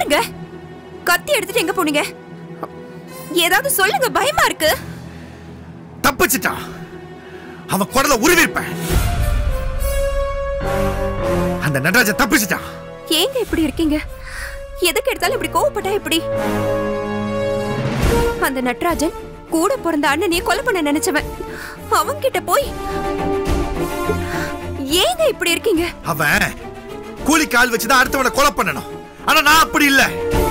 என்னங்க கத்தி எடுத்துட்டு எங்க போனீங்க ஏதாவது சொல்லுங்க பயமா இருக்கு தப்பிச்சிட்டான் அவன் குடல உருவிருப்பேன் அந்த நடராஜன் தப்பிச்சிட்டான் ஏங்க இப்படி இருக்கீங்க எதுக்கு எடுத்தாலும் இப்படி கோவப்பட்டா எப்படி அந்த நட்ராஜன் கூட பிறந்த அண்ணனையே கொலை பண்ண நினைச்சவன் அவங்க கிட்ட போய் ஏங்க இப்படி இருக்கீங்க அவன் கூலி கால் வச்சுதான் அடுத்தவனை கொலை பண்ணணும் ஆனா நான் அப்படி இல்ல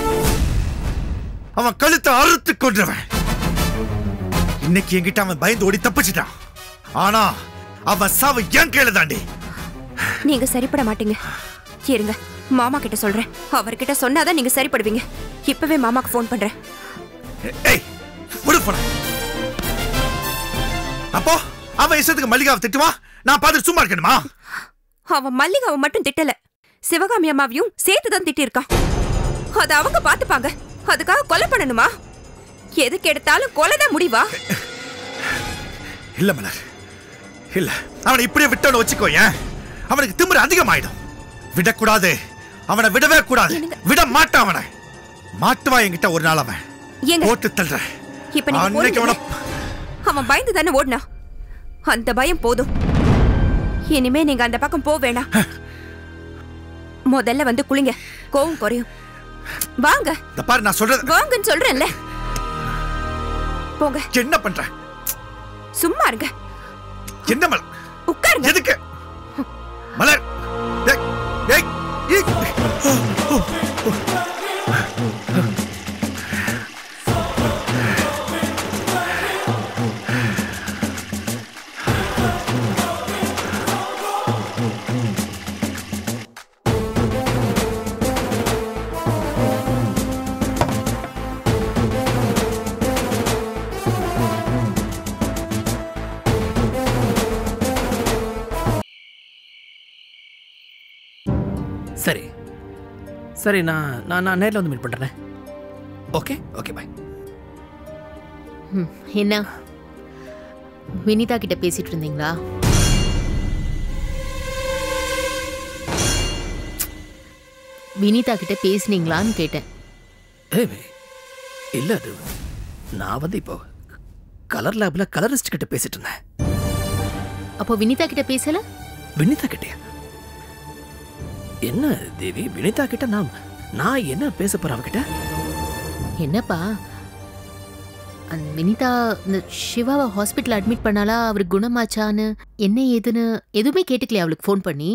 அவன் கழுத்தை அறுத்து கொன்றவன் இன்னைக்கு என்கிட்ட அவன் பயந்து ஓடி தப்பிச்சிட்டான் ஆனா அவன் சாவு என் கையில தாண்டி நீங்க சரிப்பட மாட்டீங்க இருங்க மாமா கிட்ட சொல்றேன் அவர்கிட்ட சொன்னாதான் நீங்க சரிப்படுவீங்க இப்பவே மாமாக்கு ஃபோன் பண்றேன் ஏய் விடு போன அப்போ அவன் இஷ்டத்துக்கு மல்லிகாவை திட்டுவான் நான் பார்த்துட்டு சும்மா இருக்கணுமா அவன் மல்லிகாவை மட்டும் திட்டல சிவகாமி அம்மாவையும் சேர்த்து தான் திட்டிருக்கான் அத அவங்க பாத்துப்பாங்க அதுக்காக கொலை பண்ணணுமா எதுக்கு எடுத்தாலும் கொலை தான் முடிவா இல்ல மலர் இல்ல அவனை இப்படியே விட்டவன வச்சுக்கோ ஏன் அவனுக்கு திமிரு அதிகமாயிடும் விடக்கூடாது அவனை விடவே கூடாது என்னங்க? விட மாட்டான் அவனை மாட்டுவா என்கிட்ட ஒரு நாள் அவன் ஏங்க போட்டு தள்ளுற இப்ப நீங்க அன்னைக்கு அவனை போறீங்கல்ல? அவன் பயந்து தானே ஓடினா அந்த பயம் போதும் இனிமே நீங்க அந்த பக்கம் போக வேணாம் முதல்ல வந்து குளிங்க கோவம் குறையும் வாங்க இந்த பாரு நான் சொல்றது வாங்கன்னு சொல்றேன்ல போங்க என்ன பண்ற சும்மா இருங்க என்ன மலர் உட்காருங்க எதுக்கு மலர் ஏய், ஏய், ஏய். சரி சரி நான் நான் நான் நேரில் வந்து மீட் பண்ணுறேன் ஓகே ஓகே பாய் ம், என்ன வினிதா கிட்ட பேசிட்டு இருந்தீங்களா வினிதா கிட்ட பேசுனீங்களான்னு கேட்டேன் ஏய் இல்லை அது நான் வந்து இப்போ கலர் லேபில் கலரிஸ்ட் கிட்ட பேசிட்டு இருந்தேன் அப்போ வினிதா கிட்ட பேசல வினிதா கிட்டயா என்ன தேவி வினிதா கிட்ட நான் நான் என்ன பேச போறேன் அவகிட்ட என்னப்பா அந்த வினிதா இந்த சிவாவை ஹாஸ்பிட்டல் அட்மிட் பண்ணாலா அவருக்கு குணமாச்சான்னு என்ன ஏதுன்னு எதுவுமே கேட்டுக்கலையா அவளுக்கு ஃபோன் பண்ணி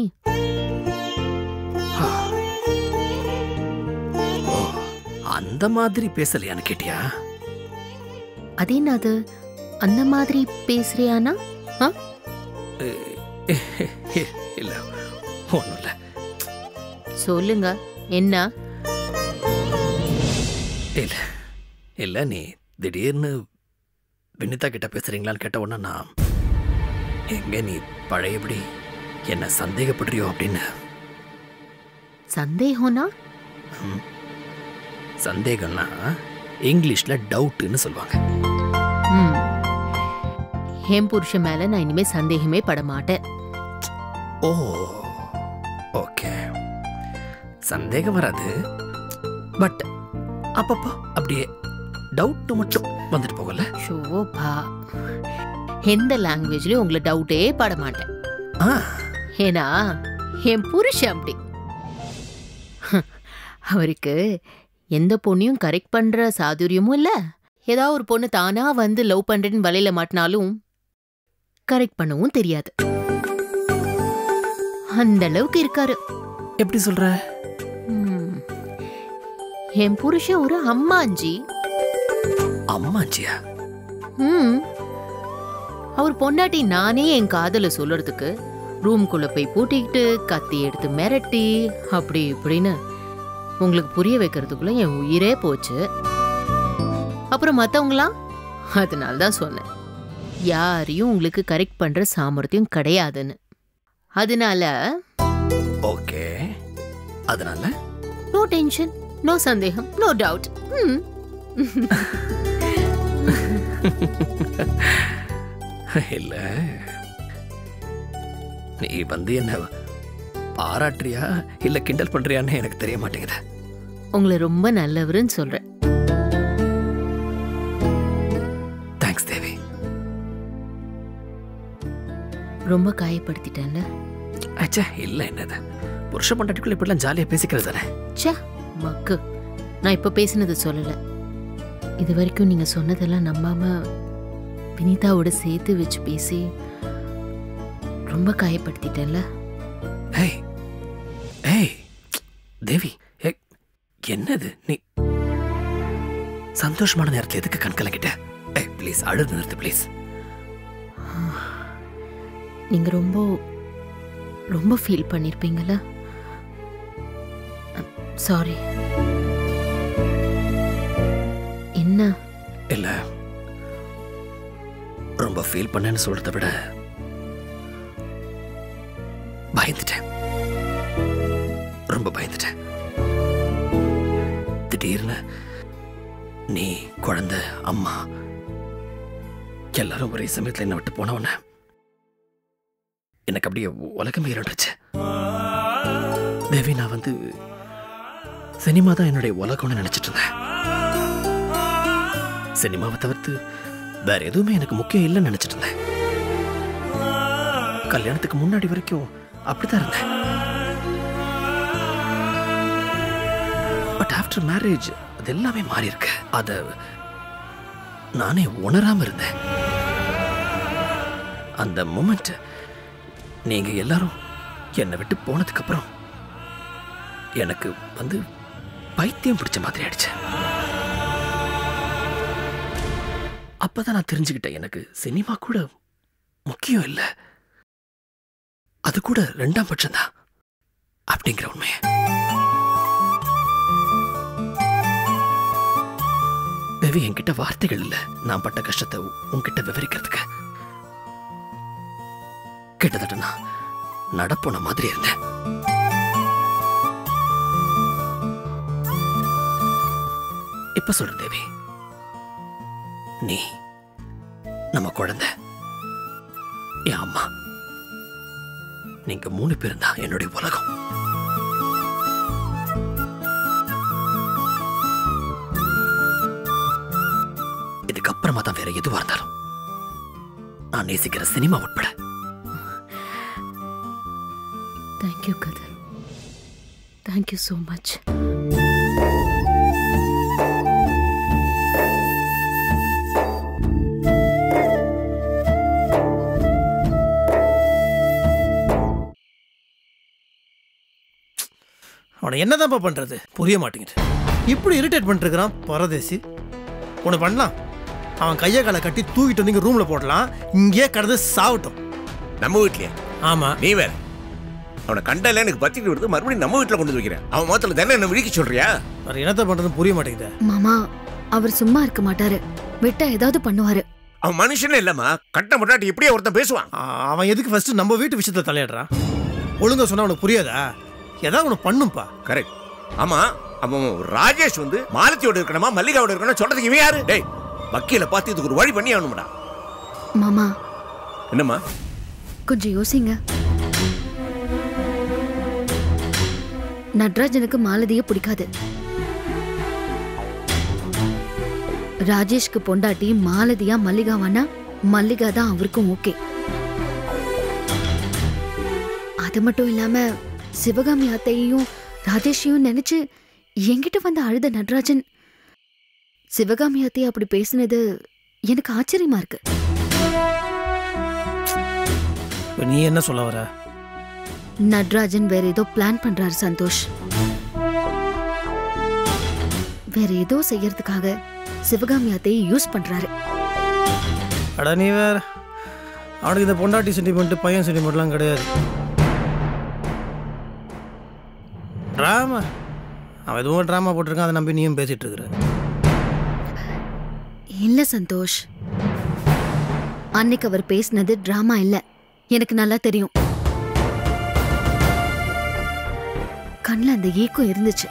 ஓ அந்த மாதிரி பேசலையான்னு கேட்டியா அது என்ன அது அந்த மாதிரி பேசுறியானா ஆ இல்லை ஒன்றும் இல்லை சொல்லுங்க என்ன இல்ல இல்ல நீ திடீர்னு வினிதா கிட்ட பேசுறீங்களான்னு கேட்ட உடனே நான் எங்க நீ பழையபடி என்ன சந்தேகப்படுறியோ அப்படின்னு சந்தேகம்னா ம். சந்தேகம்னா இங்கிலீஷ்ல டவுட்னு சொல்லுவாங்க ம். என் புருஷன் மேல நான் இனிமே சந்தேகமே பட மாட்டேன் ஓ ஓகே சந்தேகம் வராது பட் அப்பப்போ அப்படியே டவுட் மட்டும் வந்துட்டு போகல ஷோபா எந்த லாங்குவேஜ்லயும் உங்களை டவுட்டே பட மாட்டேன் ஆ ஏன்னா என் புருஷன் அப்படி அவருக்கு எந்த பொண்ணையும் கரெக்ட் பண்ற சாதுரியமும் இல்ல ஏதாவது ஒரு பொண்ணு தானா வந்து லவ் பண்றேன்னு வலையில மாட்டினாலும் கரெக்ட் பண்ணவும் தெரியாது அந்த அளவுக்கு இருக்காரு எப்படி சொல்ற ம். என் புருஷன் ஒரு அம்மாஞ்சி அம்மாச்சியா ம் அவர் பொண்டாட்டி நானே என் காதல சொல்றதுக்கு ரூம்குள்ள போய் பூட்டிக்கிட்டு கத்தி எடுத்து மிரட்டி அப்படி இப்படின்னு உங்களுக்கு புரிய வைக்கிறதுக்குள்ள என் உயிரே போச்சு அப்புறம் மத்தவங்களாம் அதனால தான் சொன்னேன் யாரையும் உங்களுக்கு கரெக்ட் பண்ற சாமர்த்தியம் கிடையாதுன்னு அதனால ஓகே அதனால நோ டென்ஷன் நோ சந்தேகம் நோ டவுட் ம் இல்ல நீ வந்து என்ன பாராட்டுறியா இல்ல கிண்டல் பண்றியான்னு எனக்கு தெரிய மாட்டேங்குது உங்களை ரொம்ப நல்லவருன்னு சொல்றேன் தேங்க்ஸ் தேவி ரொம்ப காயப்படுத்திட்டேன்ல அச்சா இல்லை என்னது புருஷ பண்டாட்டிக்குள்ள இப்படிலாம் ஜாலியாக பேசிக்கிறது தானே ச்சே மக்கு நான் இப்ப பேசினது சொல்லல இது வரைக்கும் நீங்க சொன்னதெல்லாம் நம்பாம வினிதாவோட சேர்த்து வச்சு பேசி ரொம்ப காயப்படுத்திட்டேன்ல ஏய் ஏய் தேவி ஏய் என்னது நீ சந்தோஷமான நேரத்தில் எதுக்கு கண் கலங்கிட்ட ஏய் ப்ளீஸ் அழுது நிறுத்து ப்ளீஸ் நீங்க ரொம்ப ரொம்ப ஃபீல் பண்ணிருப்பீங்கல்ல சாரி என்ன இல்லை ரொம்ப ஃபீல் பண்ணேன்னு சொல்றதை விட பயந்துட்டேன் ரொம்ப பயந்துட்டேன் திடீர்னு நீ குழந்தை அம்மா எல்லாரும் ஒரே சமயத்தில் என்னை விட்டு போனவன எனக்கு அப்படியே உலகமே இருந்துச்சு தேவி நான் வந்து சினிமா தான் என்னுடைய உலகம்னு நினைச்சிட்டு இருந்தேன் சினிமாவை தவிர்த்து வேற எதுவுமே எனக்கு முக்கியம் இல்லைன்னு நினைச்சிட்டு இருந்தேன் கல்யாணத்துக்கு முன்னாடி வரைக்கும் அப்படித்தான் இருந்தேன் பட் ஆஃப்டர் மேரேஜ் அது எல்லாமே மாறி இருக்கு அத நானே உணராம இருந்தேன் அந்த மூமெண்ட் நீங்க எல்லாரும் என்னை விட்டு போனதுக்கு அப்புறம் எனக்கு வந்து பைத்தியம் பிடிச்ச மாதிரி ஆயிடுச்சு அப்பதான் நான் தெரிஞ்சுக்கிட்டேன் எனக்கு சினிமா கூட முக்கியம் இல்லை அது கூட ரெண்டாம் பட்சம்தான் அப்படிங்கிற உண்மையை தேவி என்கிட்ட வார்த்தைகள் இல்ல நான் பட்ட கஷ்டத்தை உன்கிட்ட விவரிக்கிறதுக்கு கிட்டத்தட்ட நான் நடப்போன மாதிரி இருந்தேன் இப்ப சொல்லு தேவி நீ நம்ம குழந்தை என் அம்மா நீங்க மூணு பேரும் தான் என்னுடைய உலகம் இதுக்கப்புறமா தான் வேற எதுவா இருந்தாலும் நான் நேசிக்கிற சினிமா உட்பட தேங்க்யூ கதர் தேங்க்யூ ஸோ மச் அவனை என்னதான்ப்பா பண்றது புரிய மாட்டேங்குது இப்படி இரிட்டேட் பண்ணிருக்கிறான் பரதேசி ஒன்று பண்ணலாம் அவன் கையை காலை கட்டி தூக்கிட்டு வந்து இங்கே ரூமில் போடலாம் இங்கேயே கடந்து சாவட்டும் நம்ம வீட்லயே ஆமாம் நீ வேற அவனை கண்டால எனக்கு பத்திட்டு விடுத்து மறுபடியும் நம்ம வீட்டுல கொண்டு வந்து வைக்கிறேன் அவன் முகத்துல தானே என்ன விழிக்க சொல்றியா வேறு என்னத்த பண்ணுறதுன்னு புரிய மாட்டேங்குது மாமா அவர் சும்மா இருக்க மாட்டாரு விட்டா ஏதாவது பண்ணுவாரு அவன் மனுஷனே இல்லம்மா கட்ட முட்டாட்டி இப்படியே ஒருத்தன் பேசுவான் அவன் எதுக்கு ஃபர்ஸ்ட் நம்ம வீட்டு விஷயத்தை தலையிடுறான் ஒழுங்கா சொன்னா அவனுக்கு புரியாதா ஏதாவது ஒன்று பண்ணும்பா கரெக்ட் ஆமா அவன் ராஜேஷ் வந்து மாலத்தியோட இருக்கணுமா மல்லிகாவோட இருக்கணும் சொல்றதுக்கு இவன் யாரு டேய் வக்கீல பார்த்து இதுக்கு ஒரு வழி பண்ணி ஆகணும்டா மாமா என்னம்மா கொஞ்சம் யோசிங்க நட்ராஜனுக்கு மாலதிய பிடிக்காது ராஜேஷ்க்கு பொண்டாட்டி மாலதியா மல்லிகாவானா மல்லிகா தான் அவருக்கும் ஓகே அது மட்டும் இல்லாம சிவகாமி அத்தையையும் ராஜேஷையும் நினைச்சு என்கிட்ட வந்து அழுத நட்ராஜன் சிவகாமி அத்தையை அப்படி பேசினது எனக்கு ஆச்சரியமா இருக்கு இப்போ நீ என்ன சொல்ல வர நட்ராஜன் வேற ஏதோ பிளான் பண்றாரு சந்தோஷ் வேற ஏதோ செய்யறதுக்காக சிவகாமி அத்தையை யூஸ் பண்றாரு அட நீ வேற அவனுக்கு இந்த பொண்டாட்டி சென்டிமெண்ட் பையன் சென்டிமெண்ட்லாம் கிடையாது ட்ராமா அவன் எதுவும் ட்ராமா போட்டிருக்கான் அதை நம்பி நீயும் பேசிட்டு இருக்கிற இல்ல சந்தோஷ் அன்னைக்கு அவர் பேசினது டிராமா இல்ல எனக்கு நல்லா தெரியும் கண்ணில் அந்த ஏக்கம் இருந்துச்சு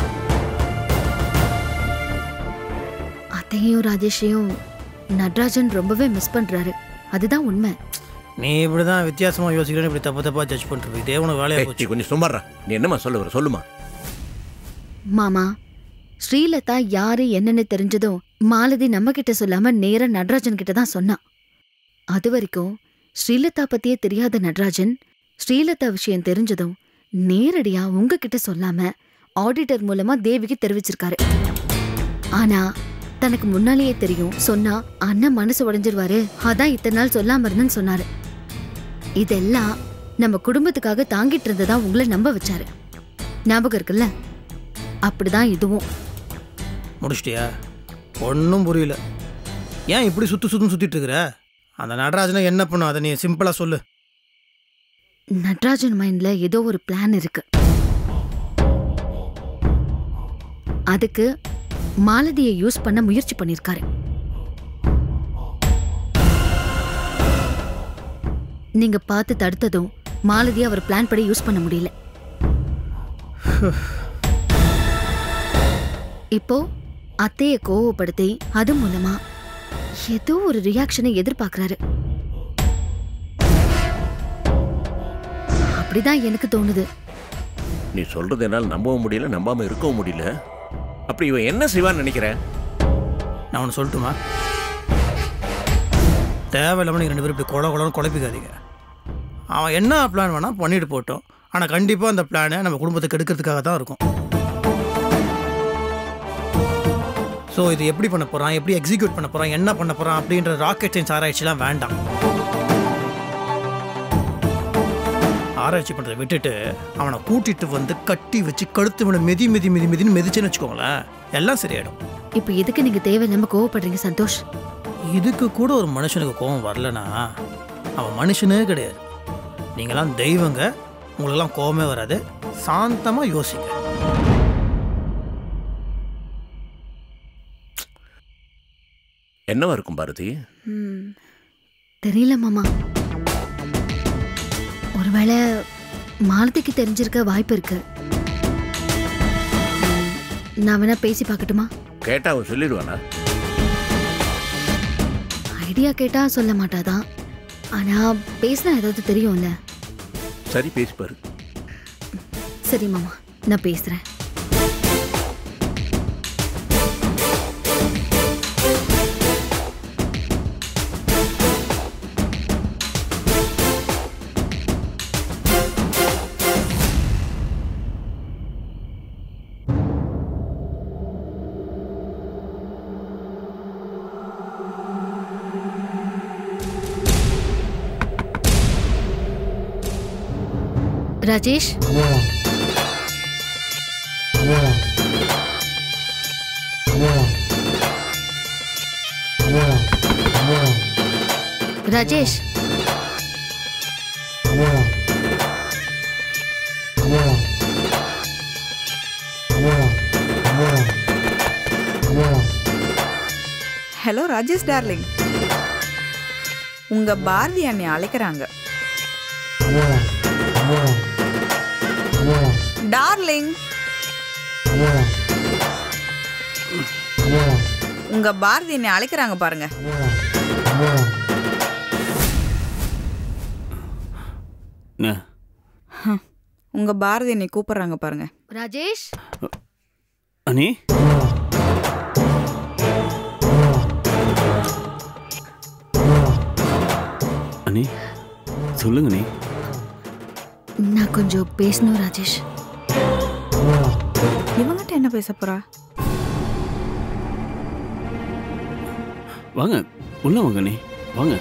அத்தையும் ராஜேஷையும் நட்ராஜன் ரொம்பவே மிஸ் பண்றாரு அதுதான் உண்மை நீ இப்படி தான் வித்தியாசமாக யோசிக்கிறேன்னு இப்படி தப்பு தப்பாக ஜட்ஜ் பண்ணுறது இதே உனக்கு வேலையாக ஏய், நீ போச்சு கொஞ்சம் சும்மாறா நீ என்னம்மா சொல்ல வர சொல்லுமா மாமா ஸ்ரீலதா யாரு என்னன்னு தெரிஞ்சதும் மாலதி நம்ம கிட்ட சொல்லாம நேரா நடராஜன் கிட்ட தான் சொன்னான் அது வரைக்கும் ஸ்ரீலதா பத்தியே தெரியாத நடராஜன் ஸ்ரீலதா விஷயம் தெரிஞ்சதும் நேரடியா உங்ககிட்ட சொல்லாம ஆடிட்டர் மூலமா தேவிக்கு தெரிவிச்சிருக்காரு ஆனா தனக்கு முன்னாலேயே தெரியும் சொன்னா அண்ணன் மனசு உடைஞ்சிருவாரு அதான் இத்தனை நாள் சொல்லாம இருந்தேன்னு சொன்னாரு இதெல்லாம் நம்ம குடும்பத்துக்காக தாங்கிட்டு இருந்ததா உங்களை நம்ப வச்சாரு ஞாபகம் இருக்குல்ல அப்படிதான் இதுவும் முடிச்சிட்டியா ஒன்றும் புரியல ஏன் இப்படி சுத்து சுத்துன்னு சுத்திட்டு இருக்கிற அந்த நடராஜனை என்ன பண்ணும் அதை நீ சிம்பிளா சொல்லு நட்ராஜன் மைண்ட்ல ஏதோ ஒரு பிளான் இருக்கு அதுக்கு மாலதியை யூஸ் பண்ண முயற்சி பண்ணிருக்காரு நீங்க பார்த்து தடுத்ததும் மாலதியை அவர் பிளான் படி யூஸ் பண்ண முடியல இப்போ அத்தைய கோவப்படுத்தி அது மூலமா ஏதோ ஒரு ரியாக்ஷனை எதிர்பார்க்கறாரு அப்படிதான் எனக்கு தோணுது நீ சொல்றது என்னால் நம்பவும் முடியல நம்பாம இருக்கவும் முடியல அப்படி இவன் என்ன செய்வான்னு நினைக்கிற நான் ஒன்று சொல்லட்டுமா தேவையில்லாமல் நீங்கள் ரெண்டு பேரும் இப்படி கொலை கொலன்னு குழப்பிக்காதீங்க அவன் என்ன பிளான் வேணால் பண்ணிட்டு போட்டோம் ஆனால் கண்டிப்பாக அந்த பிளானை நம்ம குடும்பத்தை கெடுக்கிறதுக்காக தான் இருக்கும் ஸோ இது எப்படி பண்ண போகிறான் எப்படி எக்ஸிக்யூட் பண்ண போகிறான் என்ன பண்ண போகிறான் அப்படின்ற ராக்கெட் சயின்ஸ் ஆராய்ச்சிலாம் வேண்டாம் ஆராய்ச்சி பண்ணுறதை விட்டுட்டு அவனை கூட்டிட்டு வந்து கட்டி வச்சு கழுத்து விட மிதி மிதி மிதி மிதின்னு மிதிச்சுன்னு வச்சுக்கோங்களேன் எல்லாம் சரியாயிடும் இப்போ எதுக்கு நீங்க தேவையில்லாம கோவப்படுறீங்க சந்தோஷ் இதுக்கு கூட ஒரு மனுஷனுக்கு கோபம் வரலனா அவன் மனுஷனே கிடையாது நீங்களாம் தெய்வங்க உங்களுக்கெல்லாம் கோபமே வராது சாந்தமாக யோசிங்க என்னவா இருக்கும் பாரதி தெரியல மாமா ஒருவேளை மாலதிக்கு தெரிஞ்சிருக்க வாய்ப்பு இருக்கு ம், நான் வேணா பேசி பார்க்கட்டுமா கேட்டா அவன் சொல்லிடுவானா ஐடியா கேட்டா சொல்ல மாட்டாதான் ஆனா பேசினா ஏதாவது தெரியும்ல சரி பேசி பாரு சரி மாமா நான் பேசுறேன் ராஜேஷ் ராஜேஷ் ஹலோ ராஜேஷ் டார்லிங் உங்க பாரதி அண்ணை அழைக்கிறாங்க டார்லிங் உங்க பாரதி என்னை அழைக்கிறாங்க பாருங்க உங்க பாரதி என்னை கூப்பிடுறாங்க பாருங்க ராஜேஷ் அனி அனி சொல்லுங்க நீ நான் கொஞ்சம் பேசணும் ராஜேஷ் இவங்கிட்ட என்ன பேச போறா வாங்க உள்ள வாங்க நீ வாங்க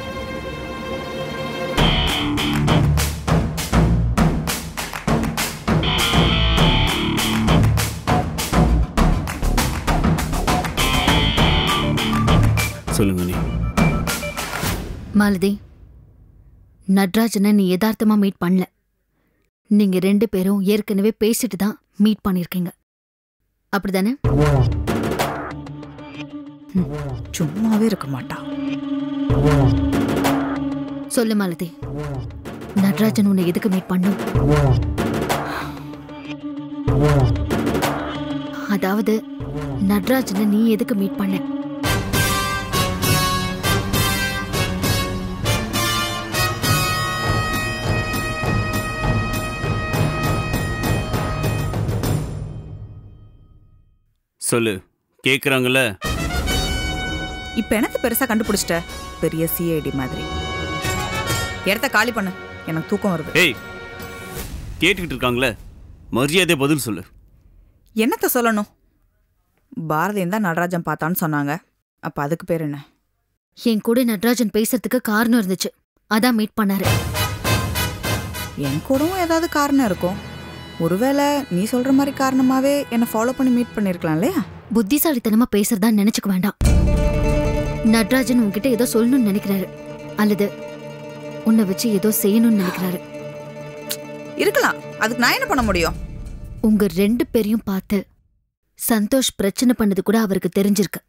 சொல்லுங்க நீ மாலதி நட்ராஜனை நீ யதார்த்தமா மீட் பண்ணல நீங்க ரெண்டு பேரும் ஏற்கனவே பேசிட்டு தான் மீட் பண்ணிருக்கீங்க அப்படிதானே சும்மாவே இருக்க மாட்டா சொல்லு மாலதி நட்ராஜன் உன்னை எதுக்கு மீட் பண்ணும் அதாவது நட்ராஜனை நீ எதுக்கு மீட் பண்ண சொல்லு கேட்குறாங்கல்ல இப்ப எனக்கு பெருசா கண்டுபிடிச்சிட்ட பெரிய சிஐடி மாதிரி இடத்த காலி பண்ணு எனக்கு தூக்கம் வருது ஏய் கேட்டுக்கிட்டு இருக்காங்களே மரியாதை பதில் சொல்லு என்னத்த சொல்லணும் பாரதியும் தான் நடராஜன் பார்த்தான்னு சொன்னாங்க அப்ப அதுக்கு பேர் என்ன என் கூட நடராஜன் பேசுறதுக்கு காரணம் இருந்துச்சு அதான் மீட் பண்ணாரு என் கூடவும் ஏதாவது காரணம் இருக்கும் ஒருவேளை நீ சொல்ற மாதிரி காரணமாவே என்னை ஃபாலோ பண்ணி மீட் பண்ணிருக்கலாம் இல்லையா புத்திசாலித்தனமா பேசுறதா நினைச்சுக்க வேண்டாம் நடராஜன் உன்கிட்ட ஏதோ சொல்லணும்னு நினைக்கிறாரு அல்லது உன்னை வச்சு ஏதோ செய்யணும்னு நினைக்கிறாரு இருக்கலாம் அதுக்கு நான் என்ன பண்ண முடியும் உங்க ரெண்டு பேரையும் பார்த்து சந்தோஷ் பிரச்சனை பண்ணது கூட அவருக்கு தெரிஞ்சிருக்கு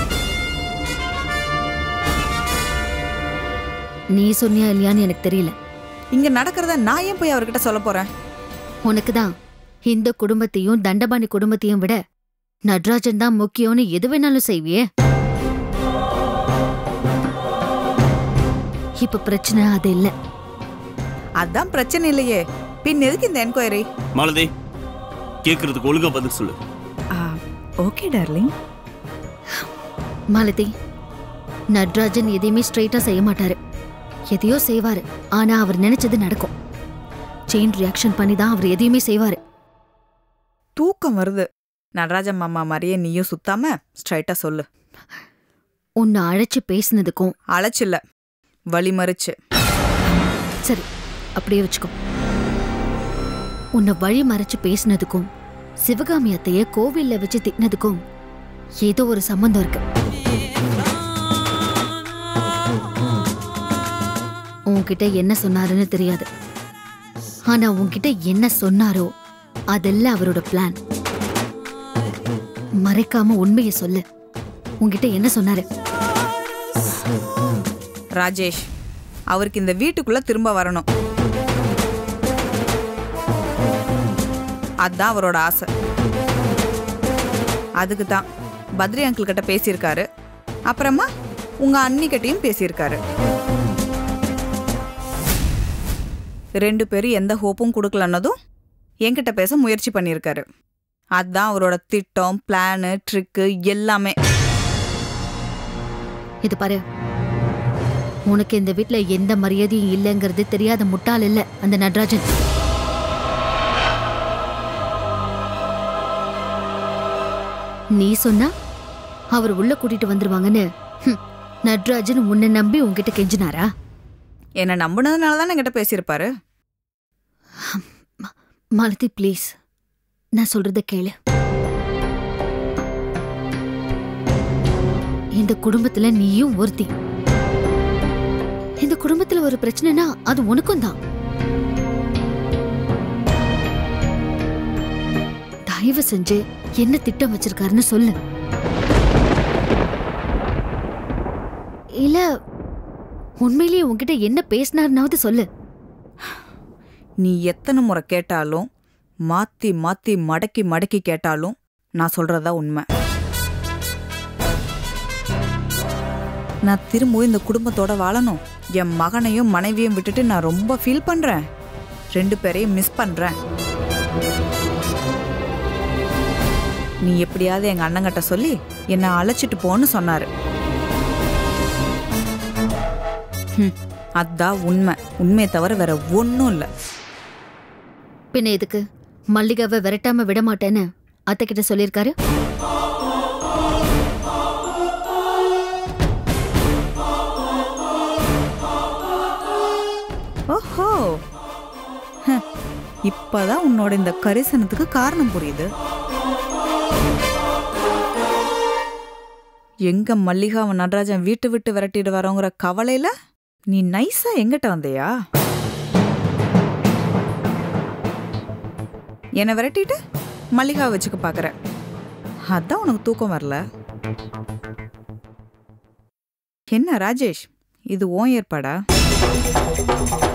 நீ சொன்னியா இல்லையான்னு எனக்கு தெரியல இங்க நடக்கிறத நான் ஏன் போய் அவர்கிட்ட சொல்ல போறேன் உனக்கு தான் இந்த குடும்பத்தையும் தண்டபாணி குடும்பத்தையும் விட நடராஜன் தான் முக்கியம்னு எது வேணாலும் செய்வியே இப்ப பிரச்சனை அது இல்ல அதான் பிரச்சனை இல்லையே பின் எதுக்கு இந்த என்கொயரி மாலதி கேட்கறதுக்கு ஒழுங்கா பதில் சொல்லு ஓகே டார்லிங் மாலதி நடராஜன் எதையுமே ஸ்ட்ரைட்டா செய்ய மாட்டாரு எதையோ செய்வாரு ஆனா அவர் நினைச்சது நடக்கும் செயின் ரியாக்ஷன் பண்ணி தான் அவர் எதையுமே செய்வாரு தூக்கம் வருது நடராஜன் மாமா மாதிரியே நீயும் சுத்தாம ஸ்ட்ரைட்டா சொல்லு உன்னை அழைச்சு பேசினதுக்கும் அழைச்சில்ல வழிமறிச்சு சரி அப்படியே வச்சுக்கோ உன்னை வழி மறைச்சு பேசினதுக்கும் சிவகாமி அத்தைய கோவில்ல வச்சு திட்டினதுக்கும் ஏதோ ஒரு சம்பந்தம் இருக்கு உன்கிட்ட என்ன சொன்னாருன்னு தெரியாது ஆனா உன்கிட்ட என்ன சொன்னாரோ அதெல்லாம் அவரோட பிளான் மறைக்காம உண்மையை சொல்லு உன்கிட்ட என்ன சொன்னாரு ராஜேஷ் அவருக்கு இந்த வீட்டுக்குள்ள திரும்ப வரணும் அதான் அவரோட ஆசை அதுக்கு தான் பத்ரி அங்கிள் கிட்ட பேசியிருக்காரு அப்புறமா உங்க அண்ணிக்கிட்டையும் பேசியிருக்காரு ரெண்டு பேரும் எந்த ஹோப்பும் கொடுக்கலன்னதும் என்கிட்ட பேச முயற்சி பண்ணியிருக்காரு அதான் அவரோட திட்டம் பிளானு ட்ரிக்கு எல்லாமே இது பாரு உனக்கு இந்த வீட்ல எந்த மரியாதையும் இல்லைங்கிறது தெரியாத முட்டாள் இல்ல அந்த நடராஜன் நீ சொன்னா அவர் உள்ள கூட்டிட்டு வந்துருவாங்கன்னு ஹம், நடராஜன் உன்னை நம்பி உன்கிட்ட கெஞ்சினாரா என்னை நம்பினதுனால தானே என்கிட்ட பேசியிருப்பாரு மாலதி ப்ளீஸ் நான் சொல்றத கேளு இந்த குடும்பத்துல நீயும் ஒருத்தி இந்த குடும்பத்துல ஒரு பிரச்சனைனா அது உனக்கும் தான் தயவு செஞ்சு என்ன திட்டம் வச்சிருக்காருன்னு சொல்லு இல்ல உண்மையிலேயே உன்கிட்ட என்ன பேசினாருனாவது சொல்லு நீ எத்தனை முறை கேட்டாலும் மாத்தி மாத்தி மடக்கி மடக்கி கேட்டாலும் நான் சொல்றதா உண்மை நான் திரும்பவும் இந்த குடும்பத்தோட வாழணும் என் மகனையும் மனைவியும் விட்டுட்டு நான் ரொம்ப ஃபீல் பண்றேன் ரெண்டு பேரையும் மிஸ் பண்றேன் நீ எப்படியாவது எங்க அண்ணங்கிட்ட சொல்லி என்னை அழைச்சிட்டு போன்னு சொன்னாரு ஹம், அதான் உண்மை உண்மையை தவிர வேற ஒன்றும் இல்லை பின்ன எதுக்கு மல்லிகாவை விரட்டாம விட மாட்டேன்னு அத்தை கிட்ட சொல்லியிருக்காரு ஓஹோ ஹ, இப்பதான் உன்னோட இந்த கரிசனத்துக்கு காரணம் புரியுது எங்க மல்லிகாவை நடராஜன் வீட்டு விட்டு விரட்டிட்டு வரோங்கிற கவலையில நீ நைஸா எங்கிட்ட வந்தியா என்னை விரட்டிட்டு மல்லிகாவை வச்சுக்க பாக்குற அதான் உனக்கு தூக்கம் வரல என்ன ராஜேஷ் இது ஓன் ஏற்பாடா